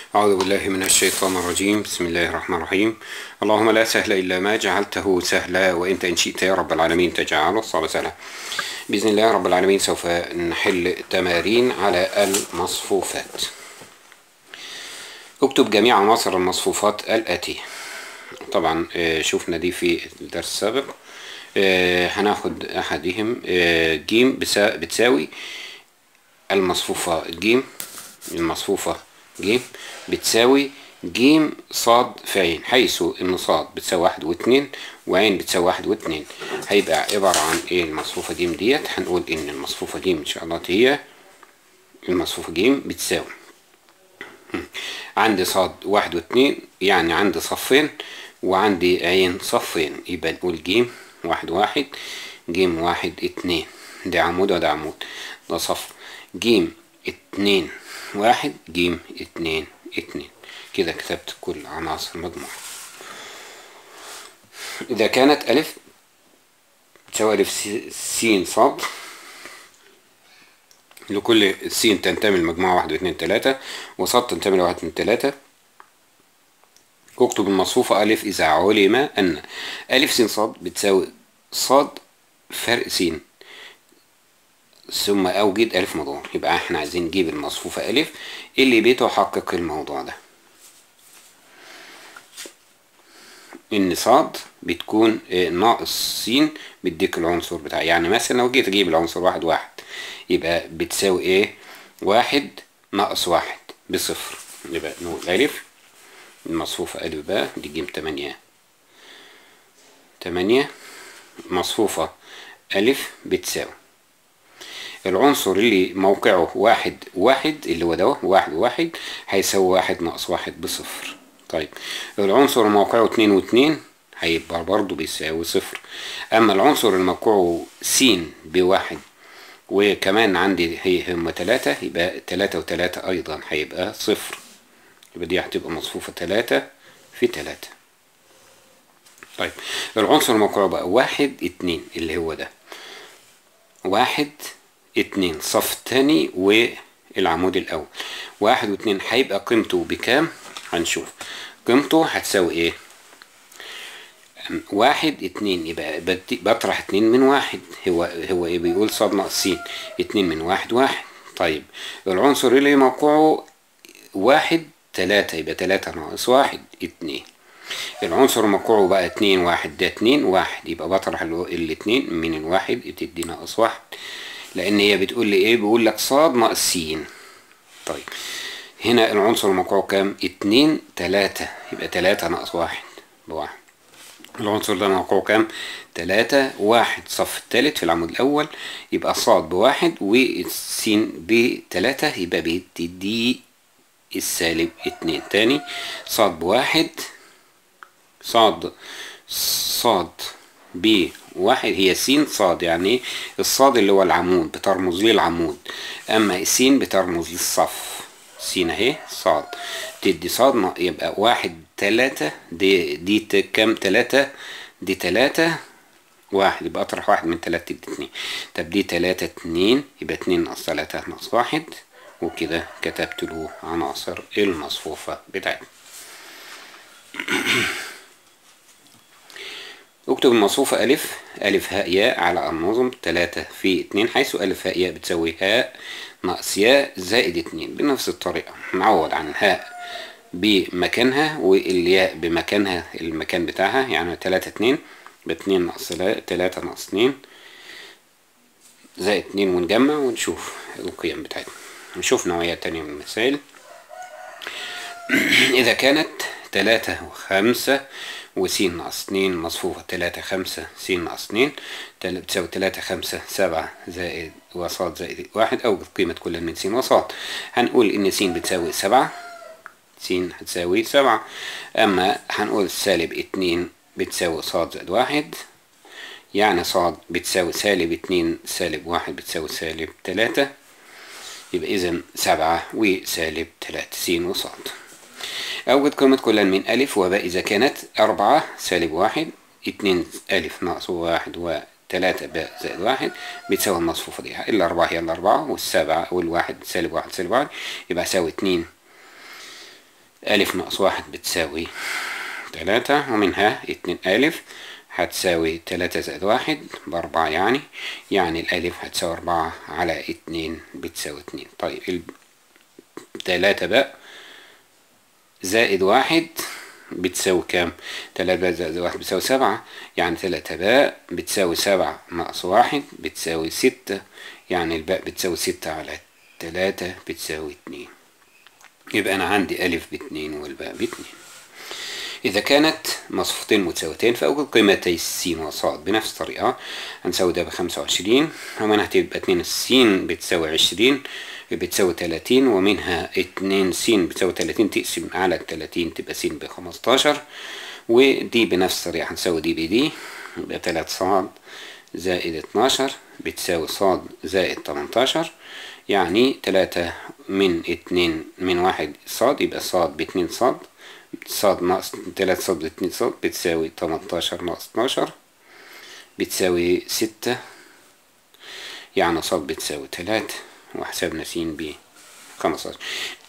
أعوذ بالله من الشيطان الرجيم بسم الله الرحمن الرحيم اللهم لا سهل إلا ما جعلته سهلا وإنت إن شئت يا رب العالمين تجعله صعب سهلا بإذن الله رب العالمين سوف نحل تمارين على المصفوفات اكتب جميع عناصر المصفوفات الآتية طبعا آه، شفنا دي في الدرس السابق آه، هناخد أحدهم آه، جيم بسا- بتساوي المصفوفة جيم المصفوفة جيم بتساوي جيم صاد في عين حيث ان صاد بتساوي واحد واتنين وعين بتساوي واحد واتنين هيبقى عبارة عن ايه المصفوفة جيم ديت هنقول ان المصفوفة جيم ان شاء الله هي المصفوفة جيم بتساوي عندي صاد واحد واتنين يعني عندي صفين وعندي عين صفين يبقى نقول جيم واحد واحد جيم واحد اتنين ده عمود وده عمود ده صف جيم اتنين واحد جيم اتنين اتنين كده كتبت كل عناصر المجموعة إذا كانت ألف تساوي ألف س- سين صاد لكل سين تنتمي لمجموعة واحد واثنين تلاتة وصاد تنتمي لواحد اتنين تلاتة اكتب المصفوفة ألف إذا علم أن ألف س صاد بتساوي صاد فرق س ثم أوجد ألف مضمون يبقى احنا عايزين نجيب المصفوفة ألف اللي بتحقق الموضوع ده إن صاد بتكون آه، ناقص س بيديك العنصر بتاعي يعني مثلا لو جيت أجيب العنصر واحد واحد يبقى بتساوي إيه واحد ناقص واحد بصفر يبقى نقول ألف المصفوفة ألف بقى دي جيم تمانية تمانية مصفوفة ألف بتساوي العنصر اللي موقعه واحد واحد اللي هو ده واحد واحد هيساوي واحد ناقص واحد بصفر طيب العنصر اللي موقعه اتنين واتنين هيبقى برضه بيساوي صفر أما العنصر اللي موقعه س بواحد وكمان عندي هي هم تلاتة يبقى تلاتة وتلاتة أيضا هيبقى صفر يبقى دي هتبقى مصفوفة تلاتة في تلاتة طيب العنصر اللي موقعه بقى واحد اتنين اللي هو ده واحد اتنين صف تاني والعمود الأول واحد واتنين هيبقى قيمته بكام هنشوف قيمته هتساوي ايه أم، واحد اتنين يبقى بدي- بطرح اتنين من واحد هو هو ايه بيقول صاد ناقص س اتنين من واحد واحد طيب العنصر اللي موقعه واحد تلاتة يبقى تلاتة ناقص واحد اتنين العنصر موقعه بقى اتنين واحد ده اتنين واحد يبقى بطرح ال- الاتنين من الواحد بتدي ناقص واحد لأن هي بتقول لي ايه بيقول لك صاد ناقص س طيب هنا العنصر موقعه كام اتنين تلاتة يبقى تلاتة ناقص واحد بواحد العنصر ده موقعه كام تلاتة واحد صف التالت في العمود الأول يبقى صاد بواحد والسين بتلاتة يبقى بتدي السالب اتنين تاني صاد بواحد صاد صاد ب واحد هي س صاد يعني الصاد اللي هو العمود بترمز للعمود اما السين بترمز للصف س اهي صاد تدي صاد نا- يبقى واحد تلاتة دي دي ت- كام تلاتة دي تلاتة واحد يبقى اطرح واحد من تلاتة تدي اتنين طب دي تلاتة اتنين يبقى اتنين ناقص تلاتة ناقص واحد وكده كتبت له عناصر المصفوفة بتاعتي اكتب المصفوفة ألف ألف هاء ياء على النظم تلاتة في اتنين حيث ألف هاء ياء بتساوي هاء ناقص ياء زائد اتنين بنفس الطريقة نعوض عن هاء بمكانها والياء بمكانها المكان بتاعها يعني تلاتة اتنين باتنين ناقص تلا- تلاتة ناقص اتنين زائد اتنين ونجمع ونشوف القيم بتاعتنا نشوف نوعيات تانية من المسائل إذا كانت تلاتة وخمسة وس ناقص اتنين مصفوفة تلاتة خمسة س ناقص اتنين تل- بتساوي تلاتة خمسة سبعة زائد وصاد زائد واحد أو قيمة كل من س وصاد هنقول إن س بتساوي سبعة س هتساوي سبعة أما هنقول سالب اتنين بتساوي صاد زائد واحد يعني صاد بتساوي سالب اتنين سالب واحد بتساوي سالب تلاتة يبقى إذا سبعة وسالب تلاتة س وصاد أوجد قيمة كل من ألف وباء إذا كانت أربعة سالب واحد اتنين ألف ناقص واحد وتلاتة باء زائد واحد بتساوي المصفوفة دي الأربعة هي الأربعة والسبعة والواحد سالب واحد سالب واحد يبقى يساوي اتنين ألف ناقص واحد بتساوي تلاتة ومنها اتنين ألف هتساوي تلاتة زائد واحد بأربعة يعني يعني الألف هتساوي أربعة على اتنين بتساوي اتنين طيب تلاتة بقى زائد واحد بتساوي كام؟ تلاتة باء زائد واحد بتساوي سبعة يعني تلاتة باء بتساوي سبعة ناقص واحد بتساوي ستة يعني الباء بتساوي ستة على تلاتة بتساوي اتنين يبقى أنا عندي ألف باتنين والباء باتنين إذا كانت مصفوفتين متساويتين فأوجد قيمتي السين وصاد بنفس الطريقة هنساوي ده بخمسة وعشرين ومنها هتبقى اتنين السين بتساوي عشرين بتساوي تلاتين ومنها اتنين س بتساوي تلاتين تقسم على التلاتين تبقى س بخمستاشر ودي بنفس الطريقة هنساوي دي بدي يبقى تلات صاد زائد اتناشر بتساوي صاد زائد تمنتاشر يعني تلاتة من اتنين من واحد صاد يبقى صاد باتنين صاد صاد ناقص تلات صاد باتنين صاد بتساوي تمنتاشر ناقص اتناشر بتساوي ستة يعني صاد بتساوي تلاتة وحسبنا س ب 15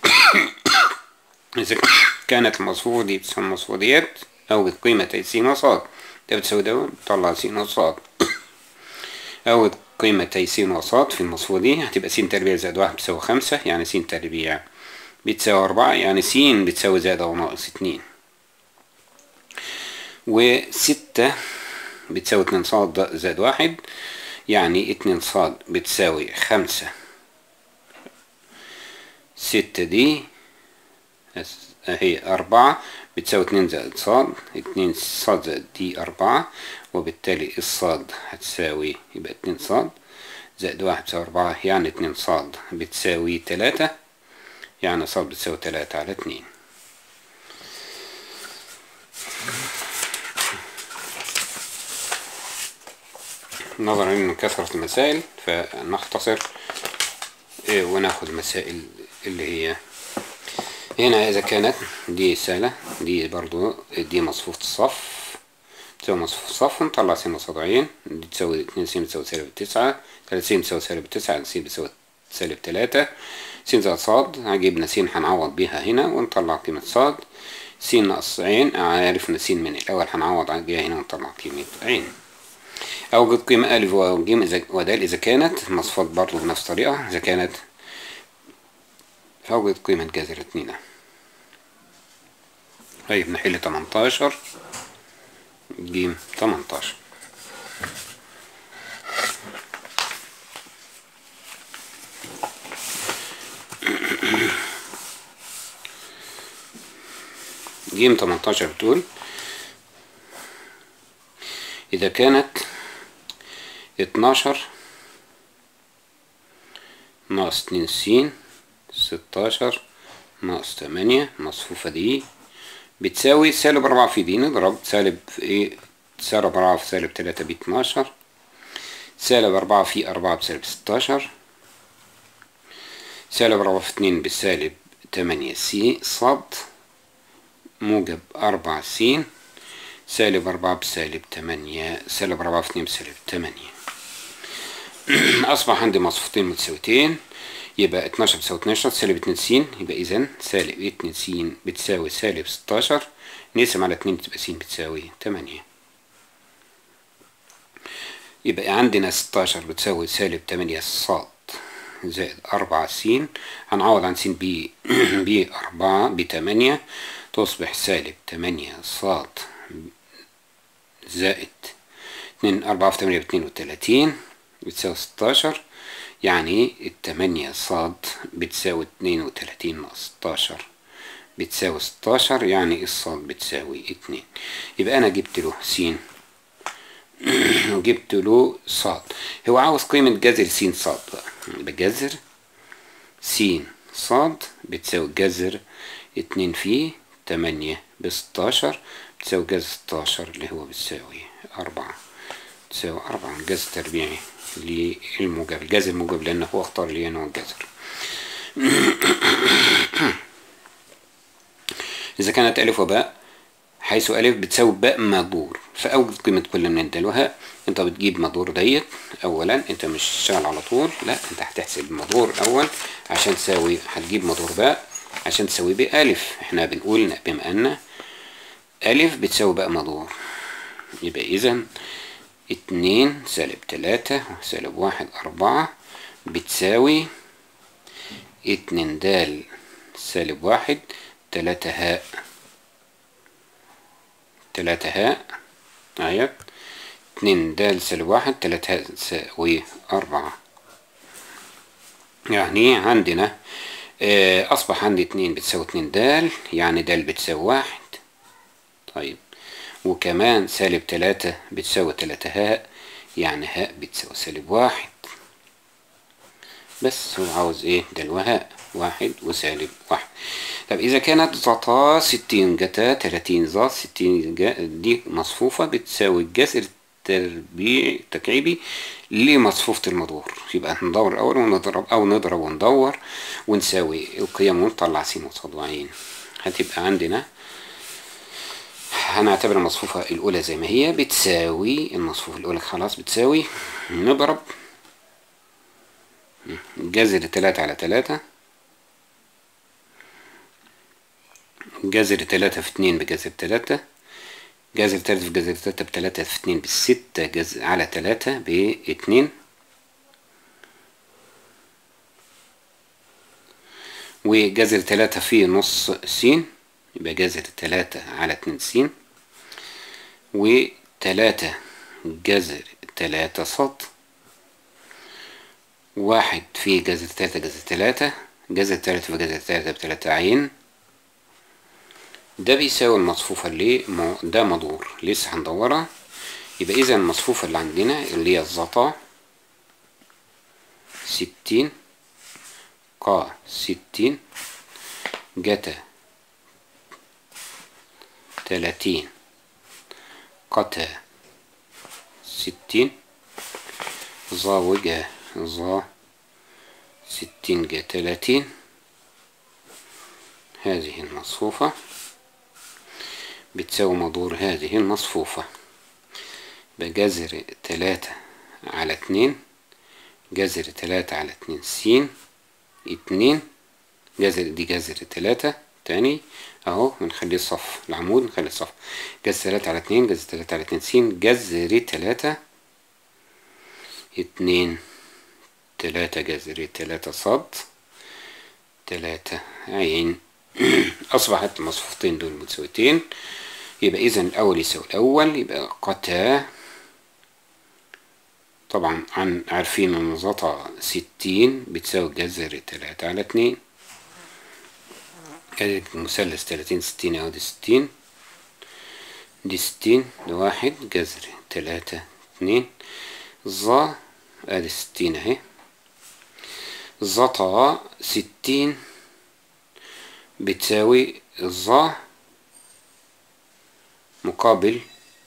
إذا كانت المصفوفة دي بتساوي المصفوفة ديت أوجد قيمة س وصاد ده بتساوي ده بتطلع س وصاد أوجد قيمة س وصاد في المصفوفة دي هتبقى س تربيع زائد واحد بتساوي خمسة يعني س تربيع بتساوي أربعة يعني س بتساوي زائد أو ناقص اتنين وستة بتساوي اتنين صاد زائد واحد يعني اتنين صاد بتساوي خمسة ستة دي هي أربعة بتساوي اتنين زائد صاد اتنين صاد زائد دي أربعة وبالتالي الصاد هتساوي يبقى اتنين صاد زائد واحد بتساوي أربعة يعني اتنين صاد بتساوي تلاتة يعني صاد بتساوي تلاتة على اتنين نظرا من كثرة المسائل فنختصر وناخد مسائل اللي هي هنا إذا كانت دي سالة دي برضو دي مصفوفة الصف تساوي مصفوفة الصف نطلع س صدعين دي تساوي اتنين س بتساوي سالب تسعة تلاتة س بتساوي سالب تسعة س بتساوي سالب تلاتة س زائد صاد جبنا س هنعوض بيها هنا ونطلع قيمة صاد س ناقص عين عرفنا س من الأول هنعوض بيها هنا ونطلع قيمة عين أوجد قيمة ألف وجيم إذا ودال إذا كانت مصفوفات برضو بنفس الطريقة إذا كانت فأوجد قيمة جذر اتنين طيب نحل تمنتاشر جيم تمنتاشر جيم تمنتاشر بتقول إذا كانت اتناشر ناقص اتنين س ستاشر ناقص تمانية مصفوفة دي بتساوي سالب أربعة في دي نضرب سالب في ايه سالب أربعة في سالب تلاتة باتناشر سالب أربعة في أربعة بسالب ستاشر سالب أربعة في اتنين بسالب تمانية سي صاد موجب أربعة س سالب أربعة بسالب تمانية سالب أربعة في اتنين بسالب تمانية أصبح عندي مصفوفتين متساويتين يبقى اتناشر بتساوي اتناشر سالب اتنين س يبقى إذا سالب اتنين س بتساوي سالب ستاشر نقسم على اتنين تبقى س بتساوي تمانية يبقى عندنا ستاشر بتساوي سالب تمانية صاد زائد أربعة س هنعوض عن س ب بأربعة بتمانية تصبح سالب تمانية صاد زائد اتنين أربعة في تمانية باتنين وتلاتين بتساوي ستاشر يعني التمانية صاد بتساوي اتنين وتلاتين ناقص ستاشر بتساوي ستاشر يعني الصاد بتساوي اتنين يبقى أنا جبت له س وجبت له صاد هو عاوز قيمة جذر س صاد بقى يبقى جذر س صاد بتساوي جذر اتنين في تمانية بستاشر بتساوي جذر ستاشر اللي هو بتساوي أربعة تساوي أربعة جذر تربيعي للموجب الجذر الموجب لأنه هو اختار لي أنا الجذر إذا كانت ألف وباء حيث ألف بتساوي باء مدور فأوجد قيمة كل من الدال وهاء أنت بتجيب مدور ديت أولا أنت مش شغال على طول لا أنت هتحسب المدور الأول عشان تساوي هتجيب مدور باء عشان تساوي بألف احنا بنقول بما أن ألف بتساوي بقى مدور يبقى إذا اتنين سالب تلاتة سالب واحد أربعة بتساوي اتنين دال سالب واحد تلاتة هاء تلاتة هاء أهيت اتنين دال سالب واحد تلاتة هاء تساوي أربعة يعني عندنا اه أصبح عندي اتنين بتساوي اتنين دال يعني دال بتساوي واحد طيب وكمان سالب تلاتة بتساوي تلاتة هاء يعني هاء بتساوي سالب واحد بس هو عاوز ايه دال وهاء واحد وسالب واحد طب إذا كانت زتا ستين جتا تلاتين زا ستين دي مصفوفة بتساوي الجذر التربيع التكعيبي لمصفوفة المدور يبقى ندور الأول ونضرب أو نضرب وندور ونساوي القيم ونطلع س وصاد وعين هتبقى عندنا هنعتبر المصفوفة الأولى زي ما هي بتساوي المصفوفة الأولى خلاص بتساوي نضرب جذر تلاتة على تلاتة جذر تلاتة في اتنين بجذر تلاتة جذر تلاتة في جذر تلاتة بتلاتة في اتنين بستة جذر على تلاتة باتنين وجذر تلاتة في نص س يبقى جذر تلاتة على اتنين س وتلاتة جذر تلاتة صاد واحد في جذر تلاتة جذر تلاتة جذر تلاتة في جذر تلاتة بتلاتة عين ده بيساوي المصفوفة اللي ده مدور لسه هندورها يبقى إذا المصفوفة اللي عندنا اللي هي الزطا ستين قا ستين جتا تلاتين قتا ستين ظا وجا ظا ستين جا تلاتين هذه المصفوفة بتساوي مدور هذه المصفوفة بجذر تلاتة على اتنين جذر تلاتة على اتنين س اتنين جذر دي جذر تلاتة تاني اهو بنخليه الصف العمود نخلي الصف جذر تلاتة على اتنين جذر تلاتة على اتنين س جذر تلاتة اتنين تلاتة جذر تلاتة صاد تلاتة عين أصبحت المصفوفتين دول متساويتين يبقى إذا الأول يساوي الأول يبقى قتا طبعا عن عارفين إن زطا ستين بتساوي جذر تلاتة على اتنين كذلك مثلث تلاتين ستين أهو دي ستين دي ستين ده واحد جذر تلاتة اتنين ظا ادي ستين اهي زطا ستين بتساوي الظا مقابل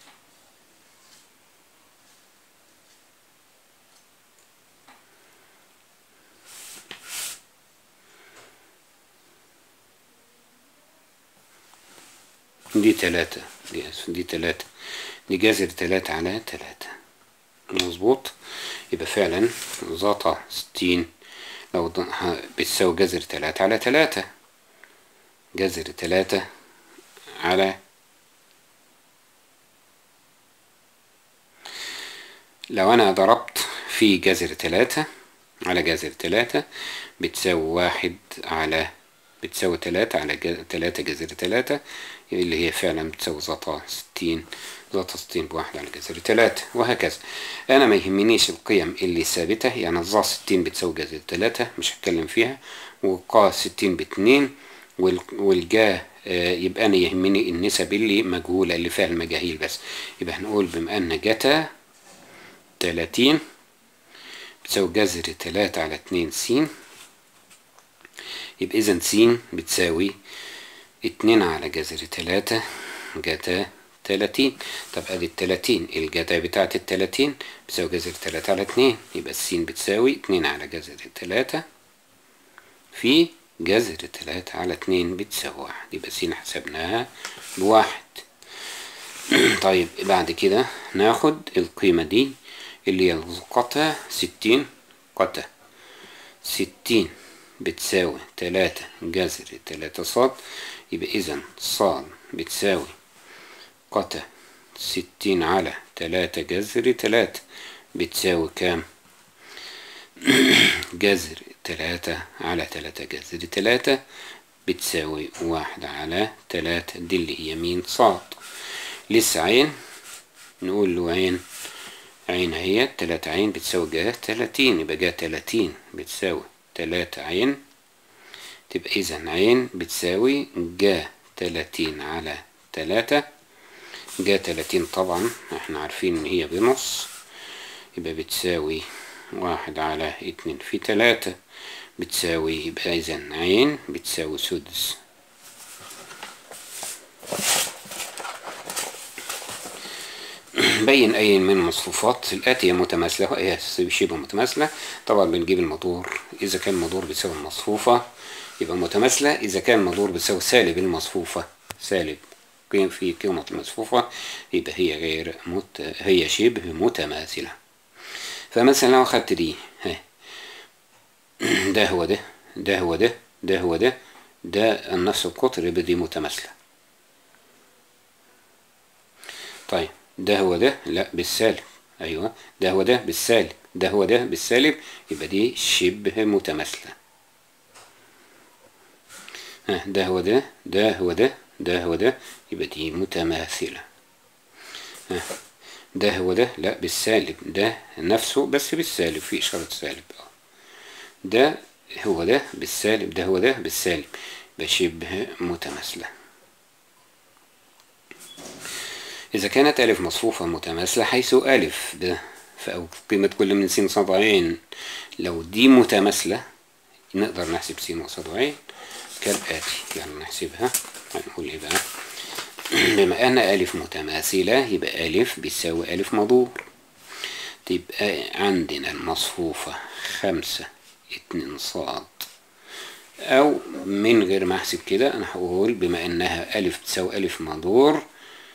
دي تلاتة دي أسف دي تلاتة دي جذر تلاتة على تلاتة مظبوط يبقى فعلا زاطة ستين لو بتساوي جذر تلاتة على تلاتة جذر تلاتة على لو أنا ضربت في جذر تلاتة على جذر تلاتة بتساوي واحد على بتساوي تلاتة على جذر تلاتة جذر تلاتة اللي هي فعلا بتساوي زطا ستين زطا ستين بواحد على جذر تلاتة وهكذا أنا ما يهمنيش القيم اللي ثابتة يعني الظا ستين بتساوي جذر تلاتة مش هتكلم فيها وقا ستين باتنين والجا يبقى أنا يهمني النسب اللي مجهولة اللي فيها المجاهيل بس يبقى هنقول بما أن جتا تلاتين بتساوي جذر تلاتة على اتنين س يبقى إذا س بتساوي اتنين على جذر تلاتة جتا تلاتين طب ادي التلاتين الجتا بتاعت التلاتين بتساوي جذر تلاتة على اتنين يبقى السين بتساوي اتنين على جذر تلاتة في جذر تلاتة على اتنين بتساوي واحد يبقى س حسبناها بواحد طيب بعد كده ناخد القيمة دي اللي هي القطع ستين قطع ستين بتساوي تلاتة جذر تلاتة صاد يبقى إذا صاد بتساوي قتا ستين على تلاتة جذر تلاتة بتساوي كام؟ جذر تلاتة على تلاتة جذر تلاتة بتساوي واحد على تلاتة دي اللي هي مين صاد لسه عين نقول له عين عين اهي تلاتة عين بتساوي جا تلاتين يبقى جا تلاتين بتساوي تلاتة عين تبقى إذا عين بتساوي جا تلاتين على تلاتة جا تلاتين طبعا احنا عارفين ان هي بنص يبقى بتساوي واحد على اتنين في تلاتة بتساوي يبقى إذا عين بتساوي سدس بين أي من المصفوفات الآتية متماثلة وهي شبه متماثلة طبعا بنجيب المدور إذا كان المدور بيساوي المصفوفة يبقى متماثلة إذا كان المدور بيساوي سالب المصفوفة سالب قيم في قيمة المصفوفة يبقى هي غير مت... هي شبه متماثلة فمثلا لو أخدت دي ها ده هو ده ده هو ده ده هو ده ده نفس القطر يبقى دي متماثلة طيب ده هو ده لا بالسالب ايوه ده هو ده بالسالب ده هو ده بالسالب يبقى دي شبه متماثلة ها ده هو ده ده هو ده ده هو ده يبقى دي متماثلة ها ده هو ده لا بالسالب ده نفسه بس بالسالب في إشارة سالب ده هو ده بالسالب ده هو ده بالسالب بشبه متماثلة إذا كانت ألف مصفوفة متماثلة حيث ألف ده فأو قيمة كل من س صاد عين لو دي متماثلة نقدر نحسب س وصاد عين كالآتي يعني نحسبها هنقول إيه بقى بما أن ألف متماثلة يبقى ألف بيساوي ألف مضور تبقى عندنا المصفوفة خمسة اتنين صاد أو من غير ما أحسب كده أنا هقول بما أنها ألف تساوي ألف مضور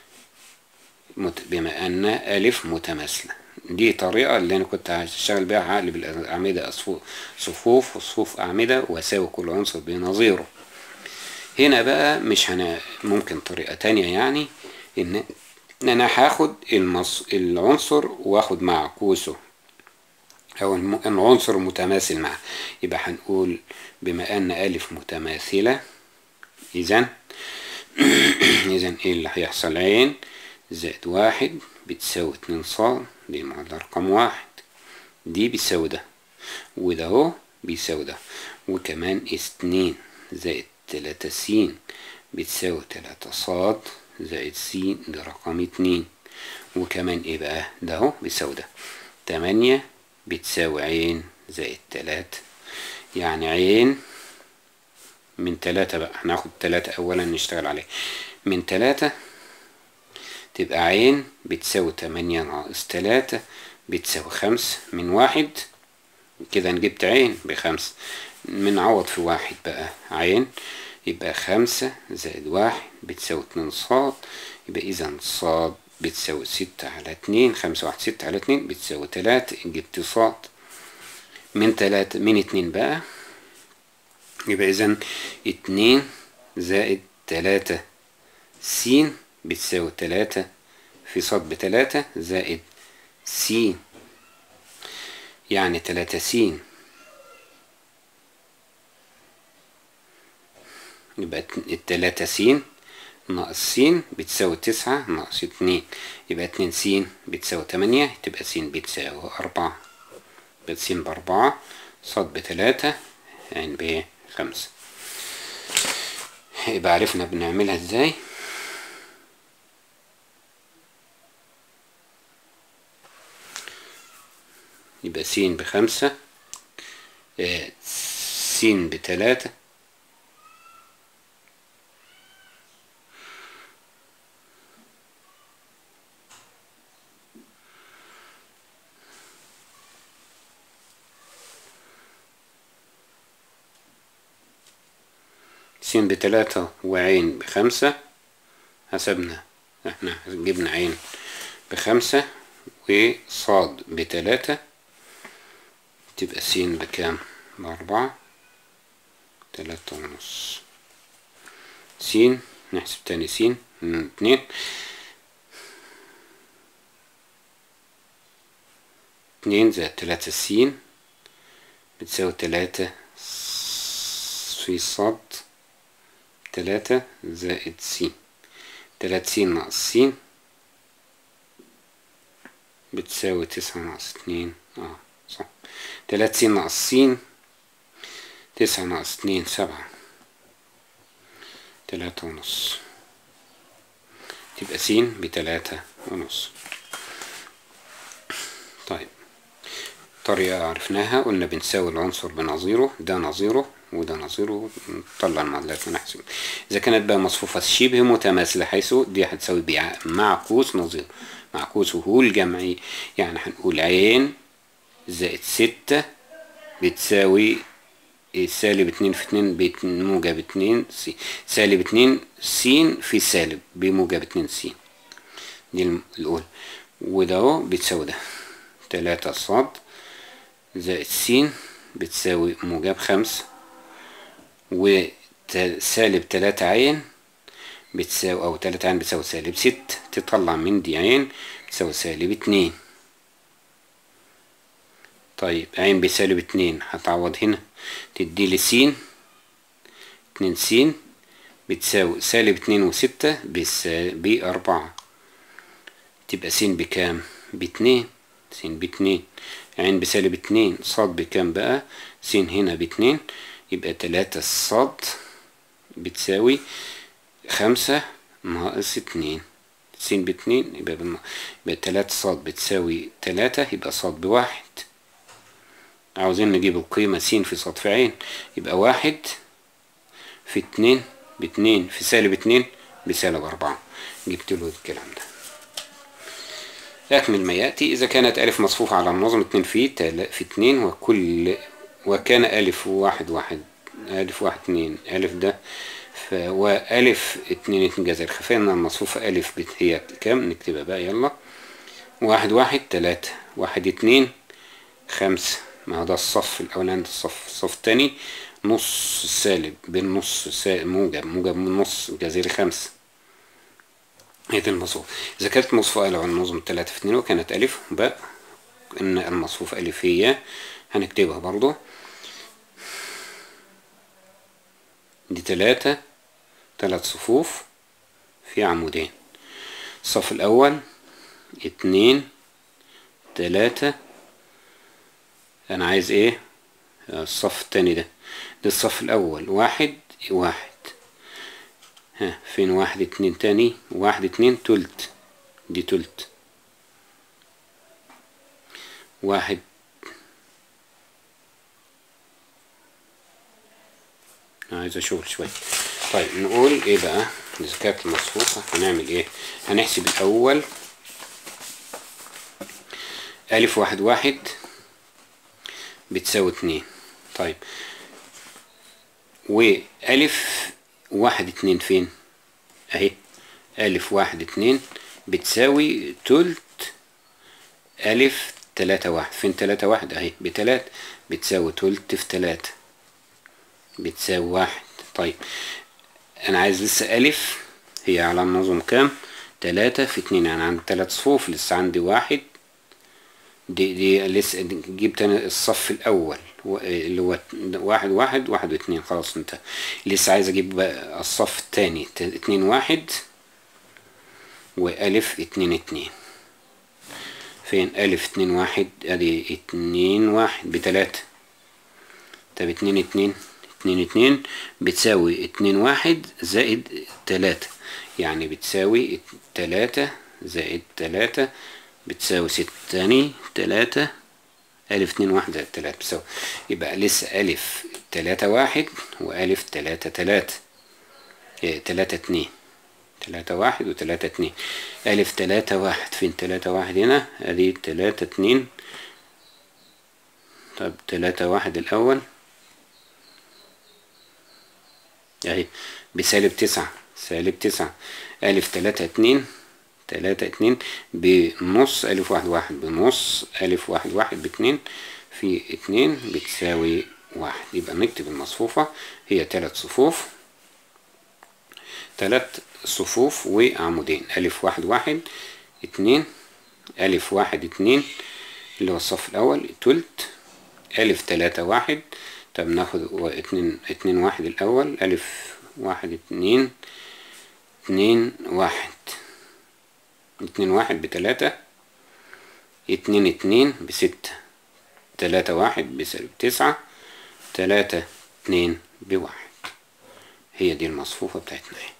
بما أن ألف متماثلة دي طريقة اللي أنا كنت هشتغل بيها عقل بالأعمدة صفوف وصفوف أعمدة وأساوي كل عنصر بنظيره هنا بقى مش هنا ممكن طريقة تانية يعني إن إن أنا هاخد المص... العنصر وآخد مع قوسه أو العنصر المتماثل معه يبقى هنقول بما أن ألف متماثلة إذا إذا إيه اللي هيحصل عين زائد واحد بتساوي اتنين صاد دي معادلة رقم واحد دي بيساوي ده وده اهو بيساوي ده وكمان اتنين زائد تلاتة س بتساوي تلاتة صاد زائد س ده رقم اتنين وكمان ايه بقى ده اهو بيساوي ده تمانية بتساوي عين زائد تلاتة يعني عين من تلاتة بقى هناخد تلاتة اولا نشتغل عليه من تلاتة تبقى عين بتساوي تمانية ناقص تلاتة بتساوي خمسة من واحد كده جبت عين بخمسة بنعوض في واحد بقى عين يبقى خمسة زائد واحد بتساوي اتنين صاد يبقى إذا صاد بتساوي ستة على اتنين خمسة واحد ستة على اتنين بتساوي تلاتة جبت صاد من تلاتة من اتنين بقى يبقى إذا اتنين زائد تلاتة س بتساوي تلاتة في صاد بتلاتة زائد س يعني تلاتة س يبقى التلاتة س ناقص س بتساوي تسعة ناقص اتنين يبقى اتنين س بتساوي تمانية تبقى س بتساوي أربعة يبقى س بأربعة صاد بتلاتة يعني بخمسة يبقى عرفنا بنعملها ازاي يبقى س بخمسة آه س بتلاتة س بتلاتة وعين بخمسة حسبنا احنا جبنا عين بخمسة وصاد بتلاتة تبقى س بكام بأربعة تلاتة ونص س نحسب تاني س من اتنين اتنين زائد تلاتة س بتساوي تلاتة في صاد تلاتة زائد س تلاتة س ناقص س بتساوي تسعة ناقص اتنين اه صح تلاتة س ناقص س تسعة ناقص اتنين سبعة تلاتة ونص تبقى س بتلاتة ونص طيب طريقة عرفناها قلنا بنساوي العنصر بنظيره ده نظيره وده نظيره نطلع المعادلات ونحسب إذا كانت بقى مصفوفة شبه متماثلة حيث دي هتساوي بيع- معكوس نظير معكوسه هو الجمعي يعني هنقول عين زائد ستة بتساوي سالب اتنين في اتنين بموجب اتنين س سالب اتنين س في سالب بموجب اتنين س دي الم- الأولى وده اهو بتساوي ده تلاتة صاد زائد س بتساوي موجب خمسة وسالب تلاتة عين بتساوي أو تلاتة عين بتساوي سالب ست تطلع من دي عين بتساوي سالب اتنين طيب عين بسالب اتنين هتعوض هنا تديلي س اتنين س بتساوي سالب اتنين وستة بس- بأربعة تبقى س بكام؟ باتنين س باتنين عين بسالب اتنين صاد بكام بقى؟ س هنا باتنين يبقى تلاتة صاد بتساوي خمسة ناقص اتنين س باتنين يبقى بالن- يبقى تلاتة صاد بتساوي تلاتة يبقى صاد بواحد عاوزين نجيب القيمة س في صاد في عين يبقى واحد في اتنين باتنين في سالب اتنين بسالب أربعة جبت له الكلام ده أكمل ما يأتي إذا كانت ألف مصفوفة على النظم اتنين في تل... في اتنين وكل وكان ألف واحد واحد ألف واحد اتنين ألف ده ف... وألف اتنين اتنين جذر خفينا إن المصفوفة ألف بت... هي كام نكتبها بقى يلا واحد واحد تلاتة واحد اتنين خمسة ما هو ده الصف الأولاني ده الصف الصف التاني نص سالب بين نص سا- موجب موجب من نص جذري خمسة هي دي المصفوفة إذا كانت مصفوفة على النظم تلاتة في اتنين وكانت ألف باء إن المصفوفة ألف هي هنكتبها برضو دي تلاتة تلات صفوف في عمودين الصف الأول اتنين تلاتة أنا عايز إيه الصف التاني ده ده الصف الأول واحد واحد ها فين واحد اتنين تاني واحد اتنين تلت دي تلت واحد أنا عايز اشوف شوية طيب نقول ايه بقى اذا كانت المصفوفة هنعمل ايه هنحسب الاول الف واحد واحد بتساوي اتنين طيب وألف واحد اتنين فين اهي ألف واحد اتنين بتساوي تلت ألف تلاتة واحد فين تلاتة واحد اهي بتلات بتساوي تلت في تلاتة بتساوي واحد طيب أنا عايز لسه ألف هي على النظم كام تلاتة في اتنين يعني عندي تلات صفوف لسه عندي واحد دي دي لسه دي- جبت انا الصف الاول و- اللي هو واحد واحد واحد واتنين خلاص انت لسه عايز اجيب بقى الصف التاني ت- اتنين واحد والف اتنين اتنين فين الف اتنين واحد ادي اتنين واحد بتلاتة طب اتنين اتنين اتنين اتنين بتساوي اتنين واحد زائد تلاتة يعني بتساوي ات- تلاتة زائد تلاتة بتساوي ستة تاني تلاتة ألف اتنين واحد زائد تلاتة بتساوي يبقى لسه ألف تلاتة واحد وألف تلاتة تلاتة إيه تلاتة اتنين تلاتة واحد وتلاتة اتنين ألف تلاتة واحد فين تلاتة واحد هنا أدي تلاتة اتنين طب تلاتة واحد الأول أهي بسالب تسعة سالب تسعة ألف تلاتة اتنين تلاتة اتنين بنص ألف واحد واحد بنص ألف واحد واحد باتنين في اتنين بتساوي واحد يبقى نكتب المصفوفة هي تلات صفوف تلات صفوف وعمودين ألف واحد واحد اتنين ألف واحد اتنين اللي هو الصف الأول تلت ألف تلاتة واحد طب ناخد و- اتنين اتنين واحد الأول ألف واحد اتنين اتنين واحد اتنين واحد بتلاتة اتنين اتنين بستة تلاتة واحد بسالب تسعة تلاتة اتنين بواحد هي دي المصفوفة بتاعتنا اهي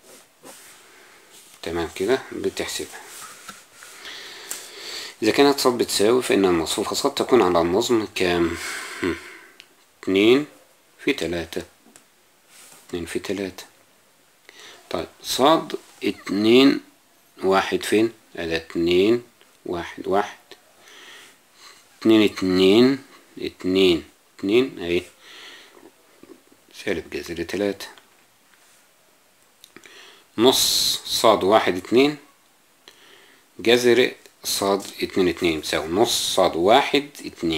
تمام كده بتحسبها إذا كانت صاد بتساوي فإن المصفوفة صاد تكون على النظم كام؟ هم. اتنين في تلاتة اتنين في تلاتة طيب صاد اتنين واحد فين؟ أدا اتنين واحد واحد اتنين اتنين اتنين اتنين اهي سالب جذر تلاتة نص صاد واحد اتنين جذر صاد اتنين اتنين بيساوي نص صاد واحد اتنين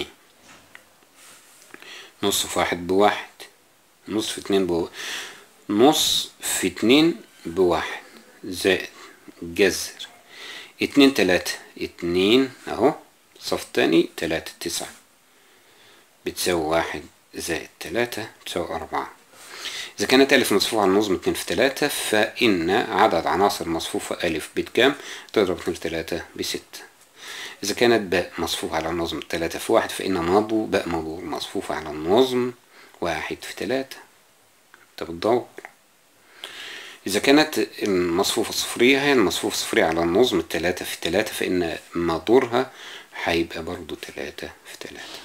نص في واحد بواحد نص في اتنين بو نص في اتنين بواحد زائد جذر اتنين تلاتة اتنين اهو صف تاني تلاتة تسعة بتساوي واحد زائد تلاتة بتساوي أربعة إذا كانت ألف مصفوفة على النظم اتنين في تلاتة فإن عدد عناصر مصفوفة ألف بكام تضرب اتنين في تلاتة بستة إذا كانت باء مصفوفة على النظم تلاتة في واحد فإن مضو باء مضو مصفوفة على النظم واحد في تلاتة طب الدور إذا كانت المصفوفة صفرية هي المصفوفة صفرية على النظم التلاتة في تلاتة فإن مدورها هيبقى برضو تلاتة في تلاتة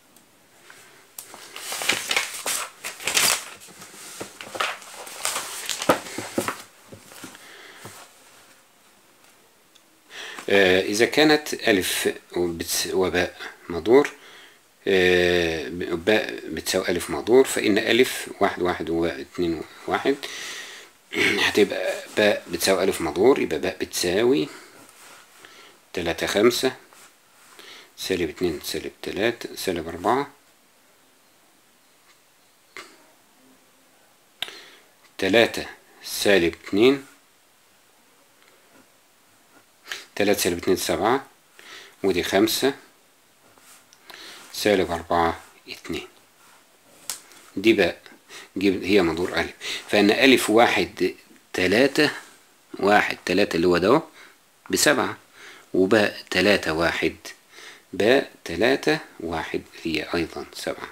آه، إذا كانت ألف وبتس- وباء مدور آه، باء بتساوي ألف مدور فإن ألف واحد واحد وباء اتنين واحد هتبقى باء بتساوي ألف مدور يبقى باء بتساوي تلاتة خمسة سالب اتنين سالب تلاتة سالب أربعة تلاتة سالب اتنين تلاتة سالب اتنين سبعة ودي خمسة سالب أربعة اتنين دي بقى جيب هي مدور ألف فإن ألف واحد تلاتة واحد تلاتة اللي هو ده بسبعة وباء تلاتة واحد باء تلاتة واحد هي أيضا سبعة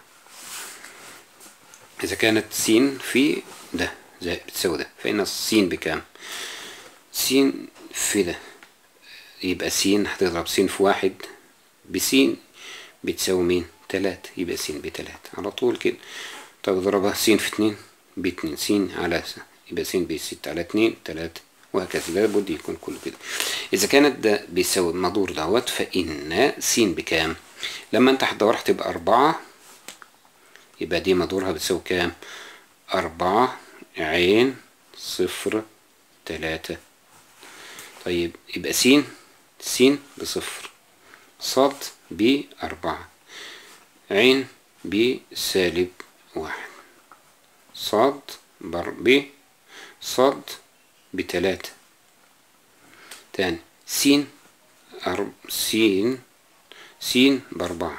إذا كانت س في ده زي بتساوي ده فإن السين بكام؟ س في ده يبقى س هتضرب س في واحد بس بتساوي مين؟ تلاتة يبقى س بتلاتة على طول كده طب اضربها س في اتنين باتنين س على س يبقى س بستة على اتنين تلاتة وهكذا لابد يكون كله كده إذا كانت ده بيساوي المدور دوت فإن س بكام؟ لما أنت هتدور هتبقى أربعة يبقى دي مدورها بتساوي كام؟ أربعة عين صفر تلاتة طيب يبقى س س بصفر صاد بأربعة عين بسالب واحد صاد بر ب صاد بتلاتة تاني س أرب س س بأربعة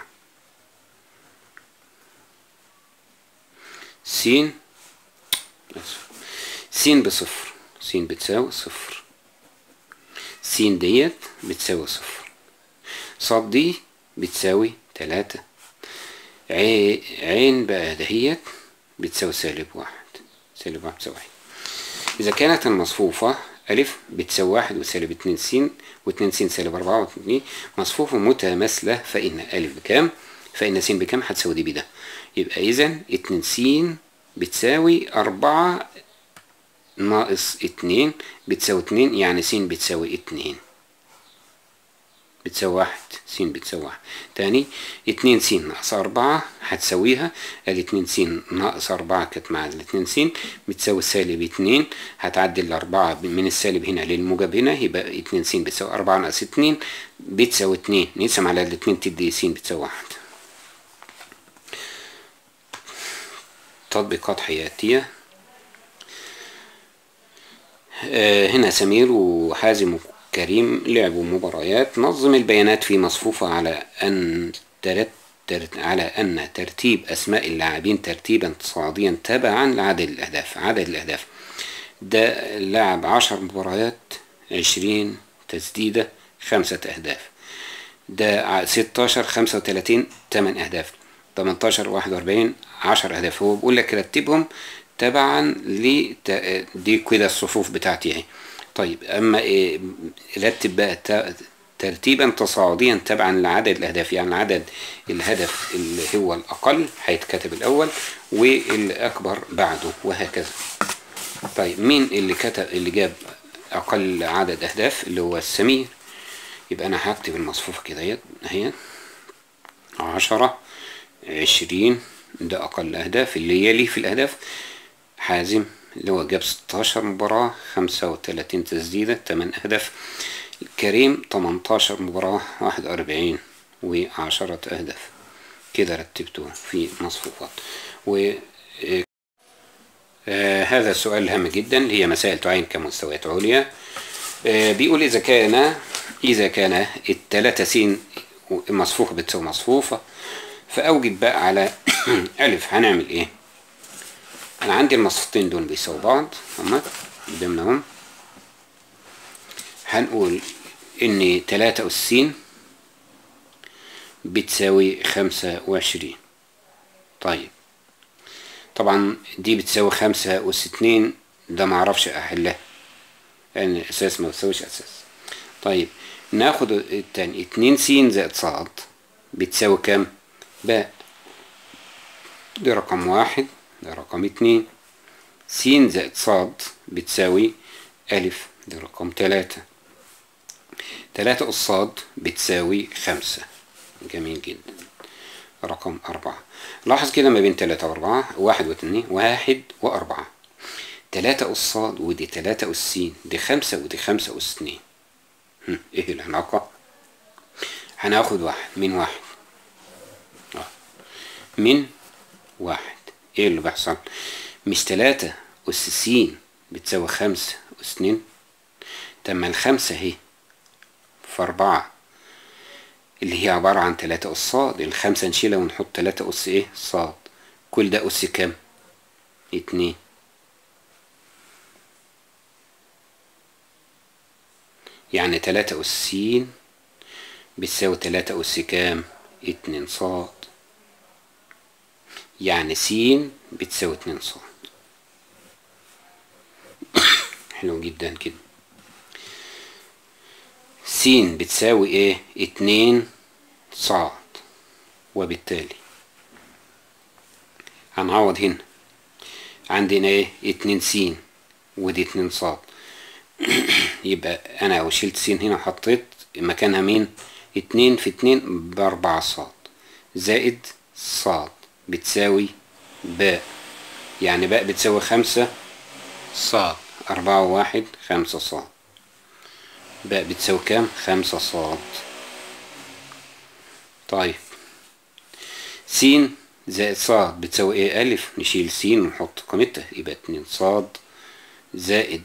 س آسف. س بصفر س بتساوي صفر س ديت بتساوي صفر صاد دي بتساوي تلاتة عي- عين بقى دهيت بتساوي سالب واحد سالب واحد بتساوي واحد إذا كانت المصفوفة ألف بتساوي واحد وسالب اتنين س واتنين س سالب أربعة واتنين مصفوفة متماثلة فإن ألف بكام؟ فإن س بكام؟ هتساوي دي بده يبقى إذا اتنين س بتساوي أربعة ناقص اتنين بتساوي اتنين يعني س بتساوي اتنين بتساوي واحد س بتساوي واحد تاني اتنين س ناقص أربعة هتساويها ادي اتنين س ناقص أربعة كانت مع الاتنين س بتساوي سالب اتنين هتعدي الأربعة من السالب هنا للموجب هنا يبقى اتنين س بتساوي أربعة ناقص اتنين بتساوي اتنين نقسم على الاتنين تدي س بتساوي واحد تطبيقات حياتية آه، هنا سمير وحازم وكريم لعبوا مباريات نظم البيانات في مصفوفة على أن ترت ترت على أن ترتيب أسماء اللاعبين ترتيبا تصاعديا تبعا لعدد الأهداف عدد الأهداف ده لعب عشر مباريات عشرين تسديدة خمسة أهداف ده ع- ستاشر خمسة وتلاتين تمن أهداف تمنتاشر واحد وأربعين عشر أهداف هو بيقول لك رتبهم تبعا ل دي كده الصفوف بتاعتي اهي طيب أما إيه رتب بقى ت- ترتيبا تصاعديا تبعا لعدد الأهداف يعني عدد الهدف اللي هو الأقل هيتكتب الأول والأكبر بعده وهكذا طيب مين اللي كتب اللي جاب أقل عدد أهداف اللي هو السمير يبقى أنا هكتب المصفوفة كده اهي اهي عشرة عشرين ده أقل أهداف اللي يلي في الأهداف حازم اللي هو جاب ستاشر مباراة خمسة وتلاتين تسديدة تمن أهداف كريم تمنتاشر مباراة واحد وأربعين وعشرة أهداف كده رتبته في مصفوفات و آه هذا السؤال هام جدا اللي هي مسائل تعين كمستويات عليا آه بيقول إذا كان إذا كان التلاتة سين مصفوفة بتساوي مصفوفة فأوجد بقى على ألف هنعمل إيه؟ أنا عندي المصفوفتين دول بيساووا بعض هما قدامنا هم هنقول إن تلاتة أس س بتساوي خمسة وعشرين طيب طبعا دي بتساوي خمسة أس اتنين ده معرفش أحلها لأن الأساس ما بتساويش أساس طيب ناخد التاني اتنين س زائد صاد بتساوي كام؟ باء ده رقم واحد ده رقم اتنين س زائد صاد بتساوي ألف ده رقم تلاتة تلاتة أس صاد بتساوي خمسة جميل جدا رقم أربعة لاحظ كده ما بين تلاتة وأربعة واحد واتنين واحد وأربعة تلاتة أس صاد ودي تلاتة أس س دي خمسة ودي خمسة أس اتنين هم، إيه العلاقة؟ هناخد واحد من واحد آه. من واحد إيه اللي بيحصل؟ مش تلاتة أس س بتساوي خمسة أس اتنين طب ما الخمسة اهي في أربعة اللي هي عبارة عن تلاتة أس صاد الخمسة نشيلها ونحط تلاتة أس إيه صاد كل ده أس كام؟ اتنين يعني تلاتة أس س بتساوي تلاتة أس كام؟ اتنين صاد يعني س بتساوي اتنين صاد حلو جدا كده س بتساوي ايه اتنين صاد وبالتالي هنعوض هنا عندنا ايه اتنين س ودي اتنين صاد يبقى انا لو شلت س هنا وحطيت مكانها مين اتنين في اتنين باربعة صاد زائد صاد بتساوي باء يعني باء بتساوي خمسة صاد أربعة وواحد خمسة صاد باء بتساوي كام خمسة صاد طيب س زائد صاد بتساوي ايه ألف نشيل س ونحط قيمتها يبقى اتنين صاد زائد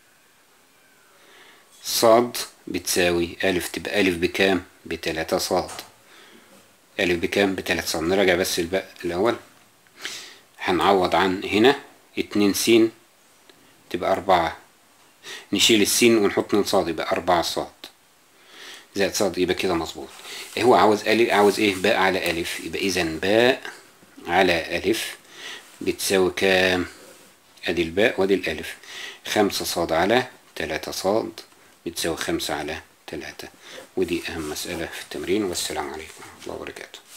صاد بتساوي ألف تبقى ألف بكام بتلاتة صاد ألف بكام بتلاتة صاد نراجع بس الباء الأول هنعوض عن هنا اتنين س تبقى أربعة نشيل السين ونحط اتنين صاد يبقى أربعة صاد زائد صاد يبقى كده مظبوط هو عاوز ألف عاوز إيه باء على ألف يبقى إذا باء على ألف بتساوي كام أدي الباء وأدي الألف خمسة صاد على تلاتة صاد بتساوي خمسة على تلاتة ودي أهم مسألة في التمرين والسلام عليكم ورحمة الله وبركاته